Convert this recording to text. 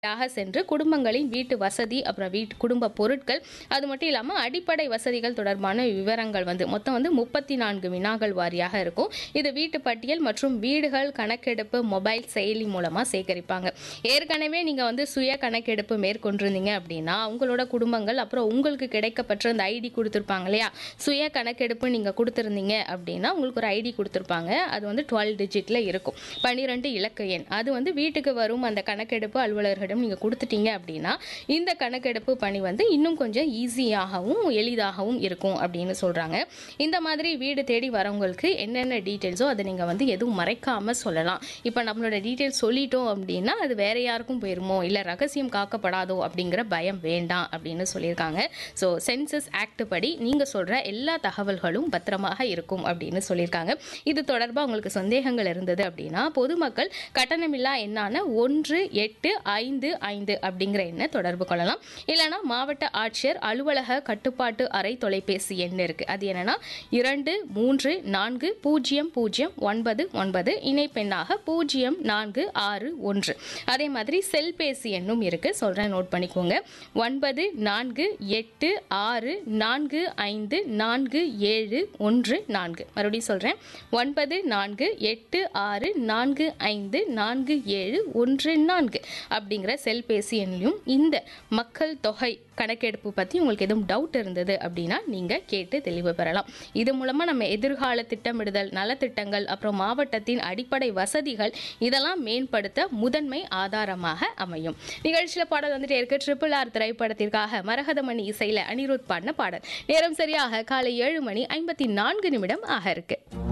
யாக சென்று குடும்பங்களின் வீட்டு வசதி அப்புறம் வீட்டு குடும்ப பொருட்கள் அது மட்டும் இல்லாமல் அடிப்படை வசதிகள் தொடர்பான விவரங்கள் வந்து மொத்தம் வந்து முப்பத்தி நான்கு வினாக்கள் வாரியாக இருக்கும் இது வீட்டு பட்டியல் மற்றும் வீடுகள் கணக்கெடுப்பு மொபைல் செயலி மூலமாக சேகரிப்பாங்க ஏற்கனவே நீங்கள் வந்து சுய கணக்கெடுப்பு மேற்கொண்டிருந்தீங்க அப்படின்னா உங்களோட குடும்பங்கள் அப்புறம் உங்களுக்கு கிடைக்கப்பெற்ற அந்த ஐடி கொடுத்துருப்பாங்க இல்லையா சுய கணக்கெடுப்பு நீங்கள் கொடுத்துருந்தீங்க அப்படின்னா உங்களுக்கு ஒரு ஐடி கொடுத்துருப்பாங்க அது வந்து டுவெல் டிஜிட்டில் இருக்கும் பன்னிரெண்டு இலக்க எண் அது வந்து வீட்டுக்கு வரும் அந்த கணக்கெடுப்பு அலுவலர்களிடம் நீங்கள் கொடுத்துட்டீங்க அப்படின்னா இந்த கணக்கெடுப்பு பணி வந்து இன்னும் கொஞ்சம் ஈஸியாகவும் எளிதாகவும் இருக்கும் அப்படின்னு சொல்கிறாங்க இந்த மாதிரி வீடு தேடி வரவங்களுக்கு என்னென்ன டீட்டெயில்ஸோ அதை நீங்கள் வந்து எதுவும் மறைக்காமல் சொல்லலாம் இப்போ நம்மளோட டீட்டெயில்ஸ் சொல்லிட்டோம் அப்படின்னா அது வேற யாருக்கும் போயிருமோ இல்லை ரகசியம் காக்கப்படாதோ அப்படிங்கிற பயம் வேண்டாம் அப்படின்னு சொல்லியிருக்காங்க ஸோ சென்சஸ் ஆக்ட் படி நீங்கள் சொல்கிற எல்லா தகவல்களும் பத்திரமாக இருக்கும் அப்படின்னு சொல்லியிருக்காங்க இது தொடர்பாக உங்களுக்கு சந்தேகங்கள் இருந்தது அப்படின்னா பொதுமக்கள் கட்டணமில்லா எண்ணான ஒன்று எட்டு ஐந்து ஐந்து அப்படிங்கிற எண்ணை தொடர்பு கொள்ளலாம் இல்லைனா மாவட்ட ஆட்சியர் அலுவலக கட்டுப்பாட்டு அறை தொலைபேசி எண் இருக்கு அது என்னன்னா இரண்டு மூன்று நான்கு பூஜ்ஜியம் பூஜ்ஜியம் ஒன்பது ஒன்பது இணைப்பெண்ணாக பூஜ்ஜியம் நான்கு ஆறு ஒன்று அதே மாதிரி செல்பேசி எண்ணும் இருக்கு சொல்றேன் நோட் பண்ணிக்கோங்க ஒன்பது நான்கு எட்டு ஆறு நான்கு ஐந்து நான்கு ஏழு ஒன்று நான்கு மறுபடியும் சொல்றேன் ஒன்பது நான்கு எட்டு ஆறு நான்கு ஐந்து நான்கு ஏழு ஒன்று நான்கு அப்படிங்கிற செல்பேசி எண்ணிலும் இந்த மக்கள் தொகை கணக்கெடுப்பு பற்றி உங்களுக்கு எதுவும் டவுட் இருந்தது அப்படின்னா நீங்கள் கேட்டு தெளிவு பெறலாம் இது மூலமாக நம்ம எதிர்கால திட்டமிடுதல் நலத்திட்டங்கள் அப்புறம் மாவட்டத்தின் அடிப்படை வசதிகள் இதெல்லாம் மேம்படுத்த முதன்மை ஆதாரமாக அமையும் நிகழ்ச்சியில் பாடல் வந்துட்டு இருக்க ட்ரிபிள் ஆர் திரைப்படத்திற்காக மரகதமணி இசையில் அனிருத் பாடின பாடல் நேரம் சரியாக காலை ஏழு மணி ஐம்பத்தி நான்கு நிமிடம் ஆக இருக்கு